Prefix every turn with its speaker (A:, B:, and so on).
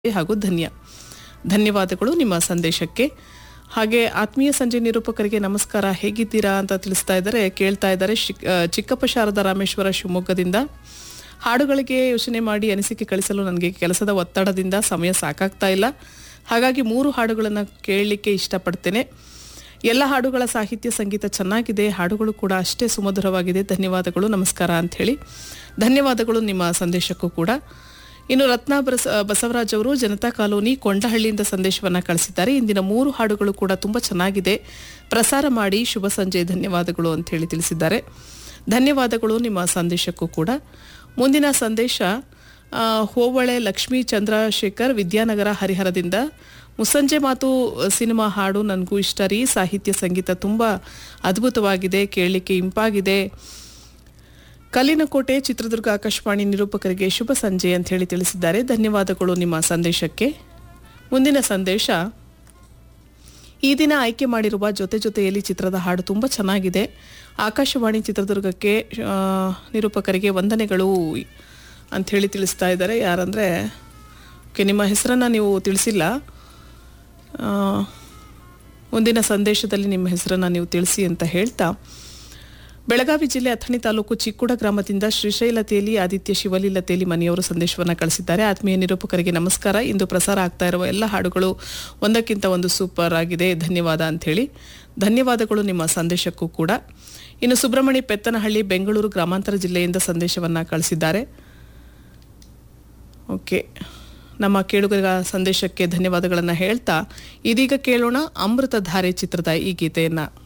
A: ಹಾಗೂ ಧನ್ಯ ಧನ್ಯವಾದಗಳು ನಿಮ್ಮ ಸಂದೇಶಕ್ಕೆ ಹಾಗೆ ಆತ್ಮೀಯ ಸಂಜೆ ನಿರೂಪಕರಿಗೆ ನಮಸ್ಕಾರ ಹೇಗಿದ್ದೀರಾ ಅಂತ ತಿಳಿಸ್ತಾ ಇದ್ದಾರೆ ಕೇಳ್ತಾ ಇದ್ದಾರೆ ಶಿಕ್- ಆ, ಚಿಕ್ಕಪ್ಪ ಶಾರದಾ ರಾಮೇಶ್ವರ ಶಿವಮೊಗ್ಗದಿಂದ ಹಾಡುಗಳಿಗೆ ಯೋಚನೆ ಮಾಡಿ ಅನಿಸಿಕೆ ಕಳಿಸಲು ನನಗೆ ಕೆಲಸದ ಒತ್ತಡದಿಂದ ಸಮಯ ಸಾಕಾಗ್ತಾ ಇಲ್ಲ ಹಾಗಾಗಿ ಮೂರು ಹಾಡುಗಳನ್ನು ಕೇಳಲಿಕ್ಕೆ ಇಷ್ಟಪಡ್ತೇನೆ ಎಲ್ಲ ಹಾಡುಗಳ ಸಾಹಿತ್ಯ ಸಂಗೀತ ಚೆನ್ನಾಗಿದೆ ಹಾಡುಗಳು ಕೂಡ ಅಷ್ಟೇ ಸುಮಧುರವಾಗಿದೆ ಧನ್ಯವಾದಗಳು ನಮಸ್ಕಾರ ಅಂಥೇಳಿ ಧನ್ಯವಾದಗಳು ನಿಮ್ಮ ಸಂದೇಶಕ್ಕೂ ಕೂಡ ಇನ್ನು ರತ್ನ ಬರಸ ಬಸವರಾಜ್ ಅವರು ಜನತಾ ಕಾಲೋನಿ ಕೊಂಡಹಳ್ಳಿಯಿಂದ ಸಂದೇಶವನ್ನ ಕಳಿಸಿದ್ದಾರೆ ಇಂದಿನ ಮೂರು ಹಾಡುಗಳು ಕೂಡ ತುಂಬಾ ಚೆನ್ನಾಗಿದೆ ಪ್ರಸಾರ ಮಾಡಿ ಶುಭ ಸಂಜೆ ಧನ್ಯವಾದಗಳು ಅಂತ ಹೇಳಿ ತಿಳಿಸಿದ್ದಾರೆ ಧನ್ಯವಾದಗಳು ನಿಮ್ಮ ಸಂದೇಶಕ್ಕೂ ಕೂಡ ಮುಂದಿನ ಸಂದೇಶ ಆ, ಹೋಬಳೆ ಲಕ್ಷ್ಮೀ ಚಂದ್ರಶೇಖರ್ ವಿದ್ಯಾನಗರ ಹರಿಹರದಿಂದ ಮುಸ್ಸಂಜೆ ಮಾತು ಸಿನಿಮಾ ಹಾಡು ನನಗೂ ಇಷ್ಟ ರೀ ಸಾಹಿತ್ಯ ಸಂಗೀತ ತುಂಬ ಅದ್ಭುತವಾಗಿದೆ ಕೇಳಲಿಕ್ಕೆ ಇಂಪಾಗಿದೆ ಕಲ್ಲಿನಕೋಟೆ ಚಿತ್ರದುರ್ಗ ಆಕಾಶವಾಣಿ ನಿರೂಪಕರಿಗೆ ಶುಭ ಸಂಜೆ ಅಂತ ಹೇಳಿ ತಿಳಿಸಿದ್ದಾರೆ ಧನ್ಯವಾದಗಳು ನಿಮ್ಮ ಸಂದೇಶಕ್ಕೆ ಮುಂದಿನ ಸಂದೇಶ ಈ ದಿನ ಆಯ್ಕೆ ಮಾಡಿರುವ ಜೊತೆ ಜೊತೆಯಲ್ಲಿ ಚಿತ್ರದ ಹಾಡು ತುಂಬ ಚೆನ್ನಾಗಿದೆ ಆಕಾಶವಾಣಿ ಚಿತ್ರದುರ್ಗಕ್ಕೆ ಆ, ನಿರೂಪಕರಿಗೆ ವಂದನೆಗಳು ಅಂತ ಹೇಳಿ ತಿಳಿಸ್ತಾ ಇದ್ದಾರೆ ಯಾರಂದರೆ ಓಕೆ ನಿಮ್ಮ ಹೆಸರನ್ನು ನೀವು ತಿಳಿಸಿಲ್ಲ ಆ, ಮುಂದಿನ ಸಂದೇಶದಲ್ಲಿ ನಿಮ್ಮ ಹೆಸರನ್ನು ನೀವು ತಿಳಿಸಿ ಅಂತ ಹೇಳ್ತಾ ಬೆಳಗಾವಿ ಜಿಲ್ಲೆ ಅಥಣಿ ತಾಲೂಕು ಚಿಕ್ಕುಡ ಗ್ರಾಮದಿಂದ ಶ್ರೀಶೈಲ ತೇಲಿ ಆದಿತ್ಯ ಶಿವಲೀಲ ತೇಲಿ ಮನೆಯವರು ಸಂದೇಶವನ್ನು ಕಳಿಸಿದ್ದಾರೆ ಆತ್ಮೀಯ ನಿರೂಪಕರಿಗೆ ನಮಸ್ಕಾರ ಇಂದು ಪ್ರಸಾರ ಆಗ್ತಾ ಇರುವ ಎಲ್ಲ ಹಾಡುಗಳು ಒಂದಕ್ಕಿಂತ ಒಂದು ಸೂಪರ್ ಆಗಿದೆ ಧನ್ಯವಾದ ಅಂಥೇಳಿ ಧನ್ಯವಾದಗಳು ನಿಮ್ಮ ಸಂದೇಶಕ್ಕೂ ಕೂಡ ಇನ್ನು ಸುಬ್ರಹ್ಮಣಿ ಪೆತ್ತನಹಳ್ಳಿ ಬೆಂಗಳೂರು ಗ್ರಾಮಾಂತರ ಜಿಲ್ಲೆಯಿಂದ ಸಂದೇಶವನ್ನು ಕಳಿಸಿದ್ದಾರೆ ಓಕೆ ನಮ್ಮ ಕೇಳುಗರ ಸಂದೇಶಕ್ಕೆ ಧನ್ಯವಾದಗಳನ್ನು ಹೇಳ್ತಾ ಇದೀಗ ಕೇಳೋಣ ಅಮೃತಧಾರೆ ಚಿತ್ರದ ಈ ಗೀತೆಯನ್ನು